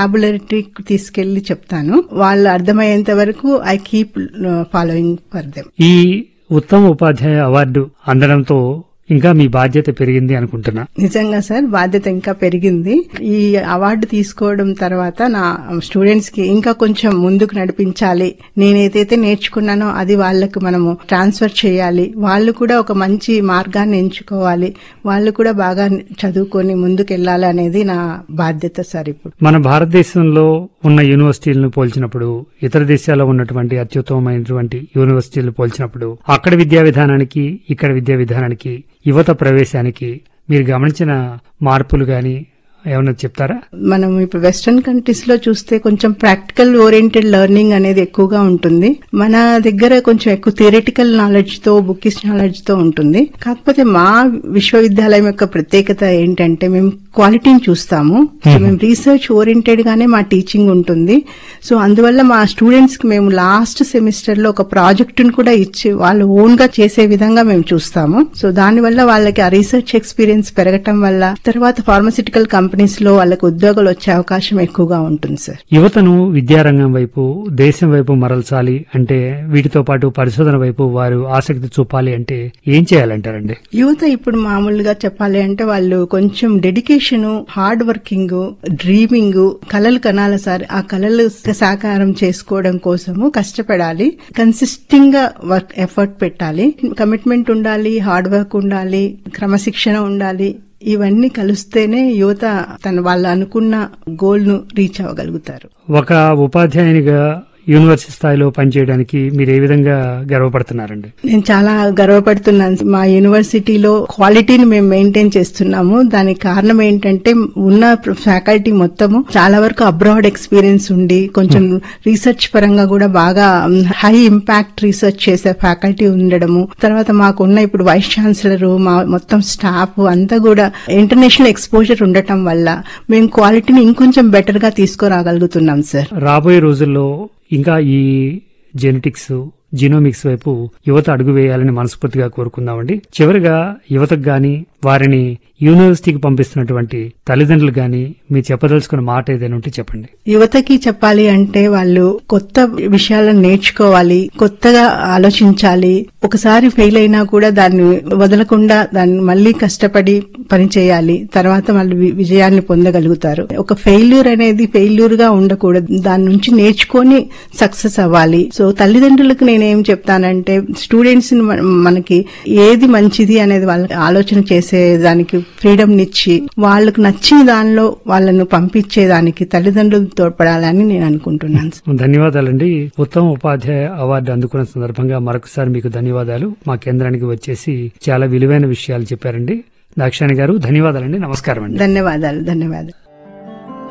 laboratory తీసుకెళ్లి చెప్తాను వాళ్ళు అర్థమయ్యేంత వరకు I keep following for them ఈ ఉత్తమ ఉపాధ్యాయ అవార్డు అందడంతో ఇంకా మీ బాధ్యత పెరిగింది అనుకుంటున్నా నిజంగా సార్ బాధ్యత ఇంకా పెరిగింది ఈ అవార్డు తీసుకోవడం తర్వాత నా స్టూడెంట్స్ కి ఇంకా కొంచెం ముందుకు నడిపించాలి నేనేదైతే నేర్చుకున్నానో అది వాళ్ళకు మనము ట్రాన్స్ఫర్ చేయాలి వాళ్ళు కూడా ఒక మంచి మార్గాన్ని ఎంచుకోవాలి వాళ్ళు కూడా బాగా చదువుకొని ముందుకు వెళ్ళాలి అనేది నా బాధ్యత సార్ ఇప్పుడు మన భారతదేశంలో ఉన్న యూనివర్సిటీలను పోల్చినప్పుడు ఇతర దేశాల్లో ఉన్నటువంటి అత్యుత్తమమైనటువంటి యూనివర్సిటీలు పోల్చినప్పుడు అక్కడ విద్యా విధానానికి ఇక్కడ విద్యా విధానానికి యువత ప్రవేశానికి మీరు గమనించిన మార్పులు గాని ఏమన్నా చెప్తారా మనం ఇప్పుడు వెస్టర్న్ కంట్రీస్ లో చూస్తే కొంచెం ప్రాక్టికల్ ఓరియంటెడ్ లెర్నింగ్ అనేది ఎక్కువగా ఉంటుంది మన దగ్గర కొంచెం ఎక్కువ థియరిటికల్ నాలెడ్జ్ తో బుక్కిష్ నాలెడ్జ్ తో ఉంటుంది కాకపోతే మా విశ్వవిద్యాలయం యొక్క ప్రత్యేకత ఏంటంటే మేము క్వాలిటీని చూస్తాము సో మేము రీసెర్చ్ ఓరియంటెడ్ గానే మా టీచింగ్ ఉంటుంది సో అందువల్ల మా స్టూడెంట్స్ కి మేము లాస్ట్ సెమిస్టర్ లో ఒక ప్రాజెక్ట్ ను కూడా ఇచ్చి వాళ్ళు ఓన్ గా చేసే విధంగా మేము చూస్తాము సో దానివల్ల వాళ్ళకి ఆ రీసెర్చ్ ఎక్స్పీరియన్స్ పెరగటం వల్ల తర్వాత ఫార్మసిటికల్ కంపెనీస్ లో వాళ్ళకి ఉద్యోగాలు వచ్చే అవకాశం ఎక్కువగా ఉంటుంది సార్ యువతను విద్యారంగం వైపు దేశం వైపు మరల్చాలి అంటే వీటితో పాటు పరిశోధన వైపు వారు ఆసక్తి చూపాలి అంటే ఏం చేయాలంటారండి యువత ఇప్పుడు మామూలుగా చెప్పాలి అంటే వాళ్ళు కొంచెం డెడికేషన్ హార్డ్ వర్కింగ్ డ్రీమింగ్ కలలు కనాలి సార్ ఆ కలలు సాకారం చేసుకోవడం కోసము కష్టపడాలి కన్సిస్టింగ్ గా వర్క్ ఎఫర్ట్ పెట్టాలి కమిట్మెంట్ ఉండాలి హార్డ్ వర్క్ ఉండాలి క్రమశిక్షణ ఉండాలి ఇవన్నీ కలిస్తేనే యువత తన వాళ్ళు అనుకున్న గోల్ ను రీచ్ అవ్వగలుగుతారు ఒక ఉపాధ్యాయునిగా యూనివర్సిటీ స్థాయిలో పనిచేయడానికి మీరు ఏ విధంగా గర్వపడుతున్నారండి నేను చాలా గర్వపడుతున్నాను మా యూనివర్సిటీలో క్వాలిటీని మేము మెయింటైన్ చేస్తున్నాము దానికి కారణం ఏంటంటే ఉన్న ఫ్యాకల్టీ మొత్తము చాలా వరకు అబ్రాడ్ ఎక్స్పీరియన్స్ ఉండి కొంచెం రీసెర్చ్ పరంగా కూడా బాగా హై ఇంపాక్ట్ రీసెర్చ్ చేసే ఫ్యాకల్టీ ఉండడము తర్వాత మాకున్న ఇప్పుడు వైస్ ఛాన్సలర్ మా మొత్తం స్టాఫ్ అంతా కూడా ఇంటర్నేషనల్ ఎక్స్పోజర్ ఉండటం వల్ల మేము క్వాలిటీని ఇంకొంచెం బెటర్ గా తీసుకురాగలుగుతున్నాం సార్ రాబోయే రోజుల్లో ఇంకా ఈ జెనెటిక్స్ జీనోమిక్స్ వైపు యువత అడుగు వేయాలని మనస్ఫూర్తిగా కోరుకుందామండి చివరిగా యువతకు గాని వారిని యూనివర్సిటీకి పంపిస్తున్నటువంటి తల్లిదండ్రులు గాని మీరు చెప్పదలుచుకున్న మాట ఏదైనా ఉంటే చెప్పండి యువతకి చెప్పాలి అంటే వాళ్ళు కొత్త విషయాలను నేర్చుకోవాలి కొత్తగా ఆలోచించాలి ఒకసారి ఫెయిల్ అయినా కూడా దాన్ని వదలకుండా దాన్ని మళ్ళీ కష్టపడి పని చేయాలి తర్వాత వాళ్ళు వి- విజయాన్ని పొందగలుగుతారు ఒక ఫెయిల్యూర్ అనేది ఫెయిల్యూర్ గా ఉండకూడదు దాని నుంచి నేర్చుకొని సక్సెస్ అవ్వాలి సో తల్లిదండ్రులకు నేనేం చెప్తానంటే స్టూడెంట్స్ మనకి ఏది మంచిది అనేది వాళ్ళకి ఆలోచన చేసే దానికి ఫ్రీడమ్ నిచ్చి వాళ్ళకు నచ్చిన దానిలో వాళ్ళను పంపించేదానికి తల్లిదండ్రులు తోడ్పడాలని నేను అనుకుంటున్నాను ధన్యవాదాలండి ఉత్తమ ఉపాధ్యాయ అవార్డు అందుకున్న సందర్భంగా మరొకసారి మీకు ధన్యవాదాలు మా కేంద్రానికి వచ్చేసి చాలా విలువైన విషయాలు చెప్పారండి దాక్షాణి గారు ధన్యవాదాలండి నమస్కారం అండి ధన్యవాదాలు ధన్యవాదాలు